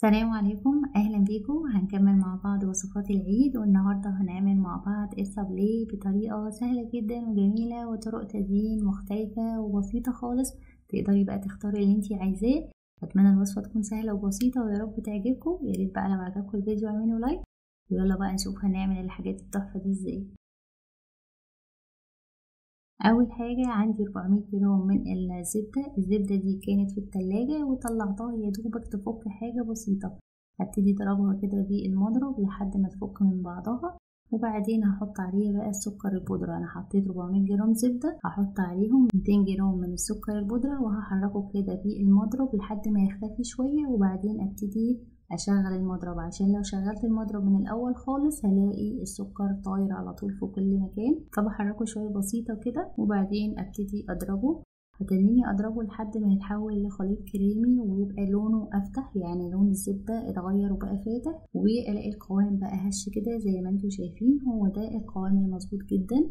السلام عليكم اهلا بيكم هنكمل مع بعض وصفات العيد والنهارده هنعمل مع بعض الصابليه بطريقه سهله جدا وجميله وطرق تزيين مختلفه وبسيطه خالص تقدري بقى تختاري اللي انتي عايزاه اتمنى الوصفه تكون سهله وبسيطه ويا رب تعجبكم يا ريت بقى لو عجبكم الفيديو اعملوا لايك ويلا بقى نشوف هنعمل الحاجات التحفه دي ازاي اول حاجه عندي 400 جرام من الزبده الزبده دي كانت في التلاجة وطلعتها يا دوبك تفك حاجه بسيطه هبتدي اضربها كده بالمضرب لحد ما تفك من بعضها وبعدين هحط عليها بقى السكر البودرة انا حطيت 400 جرام زبدة هحط عليهم 200 جرام من السكر البودرة وهحركه كده بالمضرب لحد ما يختفي شوية وبعدين ابتدي اشغل المضرب عشان لو شغلت المضرب من الاول خالص هلاقي السكر طاير على طول في كل مكان فبحركه شويه بسيطه كده وبعدين ابتدي اضربه هتنيني اضربه لحد ما يتحول لخليط كريمي ويبقى لونه افتح يعني لون الزبده اتغير وبقى فاتح والاقي القوام بقى هش كده زي ما انتم شايفين هو ده القوام المظبوط جدا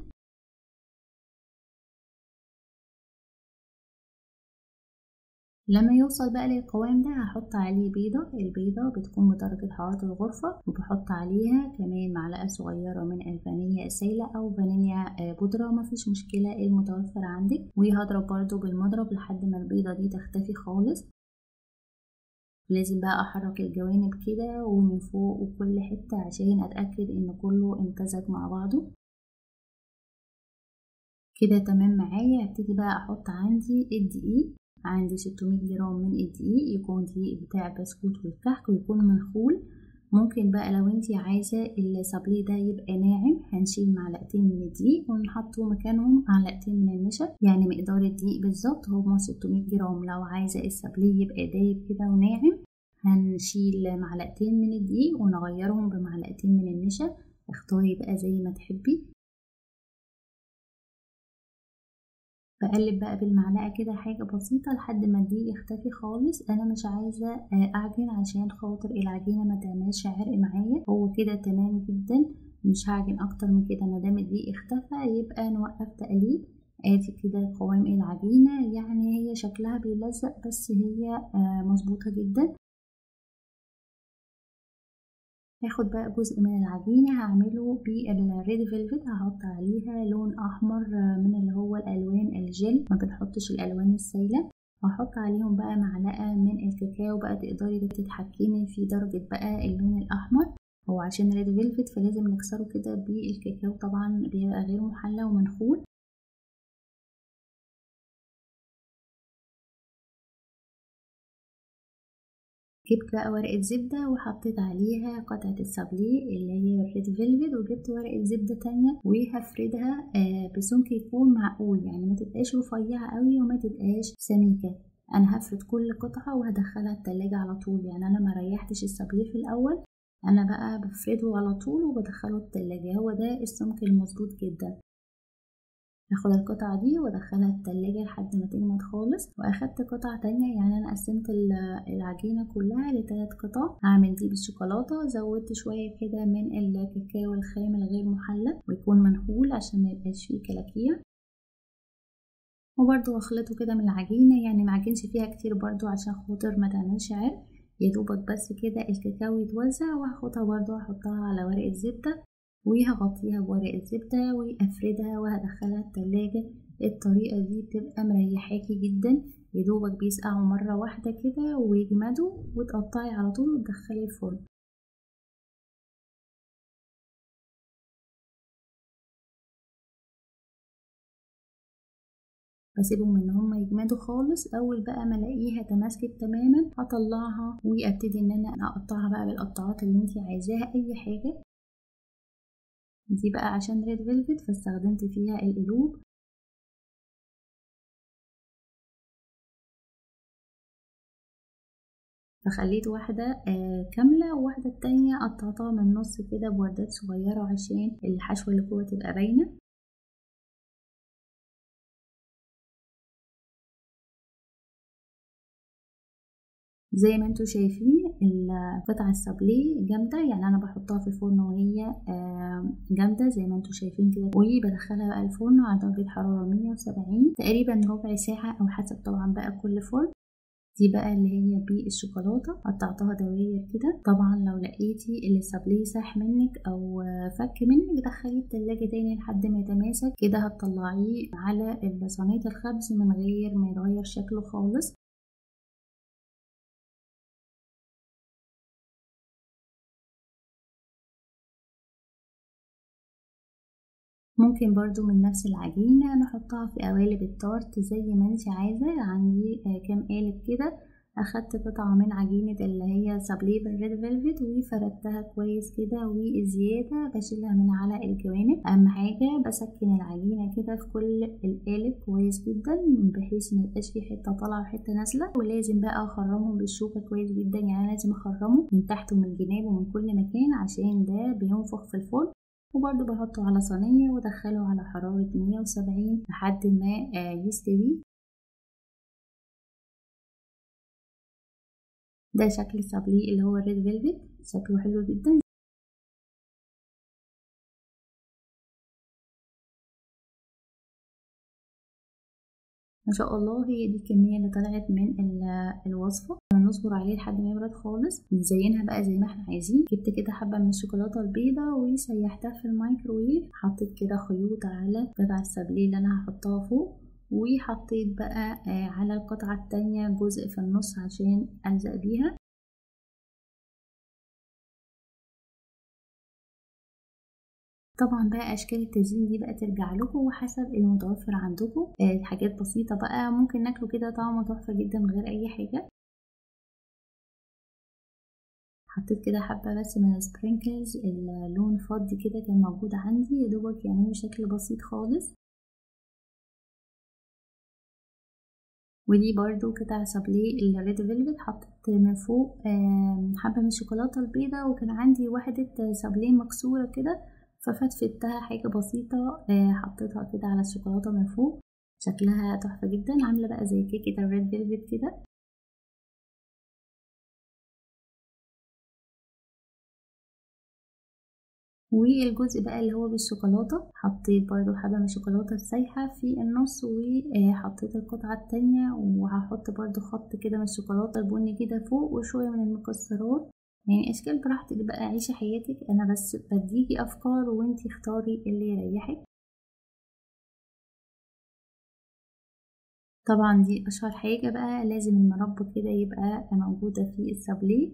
لما يوصل بقى للقوام ده هحط عليه بيضة البيضة بتكون بدرجة حرارة الغرفة وبحط عليها كمان معلقة صغيرة من الفانيليا السايلة أو فانيليا بودرة مفيش مشكلة المتوفر عندك وهضرب برضو بالمضرب لحد ما البيضة دي تختفي خالص لازم بقى احرك الجوانب كده ومن فوق وكل حتة عشان اتأكد ان كله امتزج مع بعضه كده تمام معايا هبتدي بقى احط عندي الدقيق عندي 600 جرام من الدقيق يكون دقيق بتاع بسكوت والكحك ويكون منخول ممكن بقى لو انتي عايزة الصابليه ده يبقى ناعم هنشيل معلقتين من الدقيق ونحطه مكانهم معلقتين من النشا يعني مقدار الدقيق بالظبط هما 600 جرام لو عايزة الصابليه يبقى دايب كده وناعم هنشيل معلقتين من الدقيق ونغيرهم بمعلقتين من النشا اختاري بقى زي ما تحبي بقلب بقى بالمعلقة كده حاجة بسيطة لحد ما الدقيق يختفي خالص أنا مش عايزة أعجن عشان خاطر العجينة ما تعملش عرق معايا هو كده تمام جدا مش هعجن أكتر من كده مادام الدقيق اختفى يبقى نوقف تقليب ادي كده قوام العجينة يعني هي شكلها بيلزق بس هي مظبوطة جدا هاخد بقى جزء من العجينة هعمله بالريد فيلفت هحط عليها لون أحمر من اللي هو الألوان الجل ما بنحطش الألوان السايلة وهحط عليهم بقى معلقة من الكاكاو بقى تقدري تتحكمي في درجة بقى اللون الأحمر هو عشان ريد فيلفت فلازم نكسره كده بالكاكاو طبعا بيبقى غير محلى ومنخول جبت بقى ورقة زبدة وحطيت عليها قطعة الصابليه اللي هي الريد فيلفت وجبت ورقة زبدة تانية وهفردها بسمك يكون معقول يعني ما تبقاش رفيعة قوي وما تبقاش سميكة انا هفرد كل قطعة وهدخلها التلاجة على طول يعني انا ما ريحتش الصابليه في الاول انا بقى بفرده على طول وبدخله التلاجة هو ده السمك المظبوط جدا هاخد القطعة دي وادخلها التلاجة لحد ما تجمد خالص واخدت قطعة تانية يعني انا قسمت العجينة كلها لتلات قطع هعمل دي بالشوكولاتة زودت شوية كده من الكاكاو الخام الغير محلى ويكون منخول عشان ما يبقاش فيه كلاكيع وبرضو اخلطه كده من العجينة يعني معجنش فيها كتير برضو عشان خاطر ما تعملش عرق يا دوبك بس كده الكاكاو يتوزع وهاخدها برضو احطها على ورقة زبدة وهغطيها بورقة زبدة وأفردها وهدخلها التلاجة الطريقة دي بتبقى مريحاكي جدا يدوبك بيسقعوا مرة واحدة كده ويجمدوا وتقطعي على طول وتدخلي الفرن بسيبهم ان هما يجمدوا خالص اول بقى ما الاقيها تماسكت تماما هطلعها وابتدي ان انا اقطعها بقى بالقطعات اللي انتي عايزاها اي حاجه دي بقى عشان ريد فيلفت فاستخدمت فيها القلوب فخليت واحدة آه كاملة وواحدة التانية قطعتها من النص كده بوردات صغيرة عشان الحشوة اللي جوه تبقى باينة زي ما انتوا شايفين قطع الصابليه جامده يعني انا بحطها في الفرن وهي جامده زي ما انتوا شايفين كده وبدخلها بقى الفرن على درجه حراره 170 تقريبا ربع ساعه او حسب طبعا بقى كل فرن دي بقى اللي هي بالشوكولاتة قطعتها دواير كده طبعا لو لقيتي السابليه ساح منك او فك منك دخليه التلاجة تاني لحد ما يتماسك كده هتطلعيه على صينية الخبز من غير ما يغير شكله خالص ممكن برضو من نفس العجينة نحطها في قوالب التارت زي ما انت عايزة عندي كام قالب كده اخدت قطعة من عجينة اللي هي سابليه بالريد فيلفت وفردتها كويس كده والزيادة بشيلها من على الجوانب اهم حاجة بسكن العجينة كده في كل القالب كويس جدا بحيث ميبقاش في حتة طالعة وحتة نازلة ولازم بقى اخرمهم بالشوكة كويس جدا يعني انا لازم اخرمه من تحت ومن الجناب ومن كل مكان عشان ده بينفخ في الفرن وبرضو بحطه على صينية وادخله على حرارة مية وسبعين لحد ما يستوي ده شكل السابليه اللي هو الريد فيلفت شكله حلو جدا ما شاء الله هي دي الكمية اللي طلعت من الوصفة نصبر عليه لحد ما يبرد خالص نزينها بقى زي ما احنا عايزين جبت كده حبة من الشوكولاتة البيضة وسيحتها في الميكروويف حطيت كده خيوط على قطع السابليه اللي انا هحطها فوق وحطيت بقى على القطعة التانية جزء في النص عشان ألزق بيها طبعا بقى اشكال التزيين دي بقى ترجع لكم وحسب المتوفر عندكم آه حاجات بسيطه بقى ممكن ناكله كده طعمه تحفه جدا من غير اي حاجه حطيت كده حبه بس من السبرينكلز اللون فضي كده كان موجود عندي يا دوبك يعملوا شكل بسيط خالص ودي برضو قطع سابليه الريد فيلفت حطيت من فوق حبة من الشوكولاتة البيضة وكان عندي واحدة سابليه مكسورة كده ففتفتها حاجة بسيطة حطيتها كده على الشوكولاتة من فوق شكلها تحفة جدا عاملة بقى زي كيكة الريد فيلفت كده والجزء بقى اللي هو بالشوكولاتة حطيت برضو حبة من الشوكولاتة السايحة في النص وحطيت القطعة التانية وهحط برضو خط كده من الشوكولاتة البني كده فوق وشوية من المكسرات يعني اشكال براحتك بقى عيشي حياتك انا بس بديكي افكار وانتي اختاري اللي يريحك طبعا دي اشهر حاجة بقى لازم المربى كده يبقى موجودة في السابليه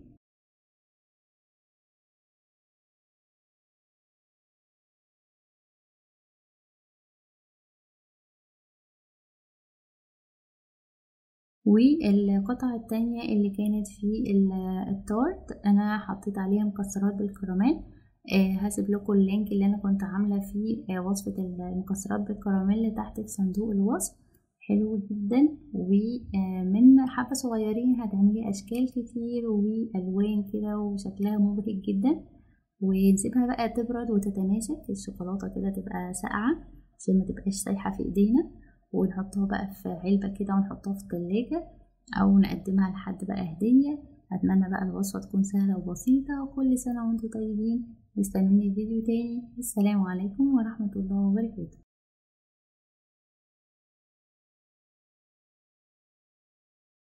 والقطعة التانية اللي كانت في التارت انا حطيت عليها مكسرات بالكراميل آه هسيب لكم اللينك اللي انا كنت عاملة فيه آه وصفة المكسرات بالكراميل تحت في صندوق الوصف حلو جدا ومن حبة صغيرين هتعملي اشكال كتير والوان كده وشكلها مبهج جدا ونسيبها بقى تبرد وتتماسك الشوكولاتة كده تبقى ساقعة عشان ما تبقاش سايحة في ايدينا ونحطها بقى في علبة كده ونحطها في التلاجة أو نقدمها لحد بقى هدية أتمنى بقى الوصفة تكون سهلة وبسيطة وكل سنة وانتم طيبين واستنوني في فيديو تاني السلام عليكم ورحمة الله وبركاته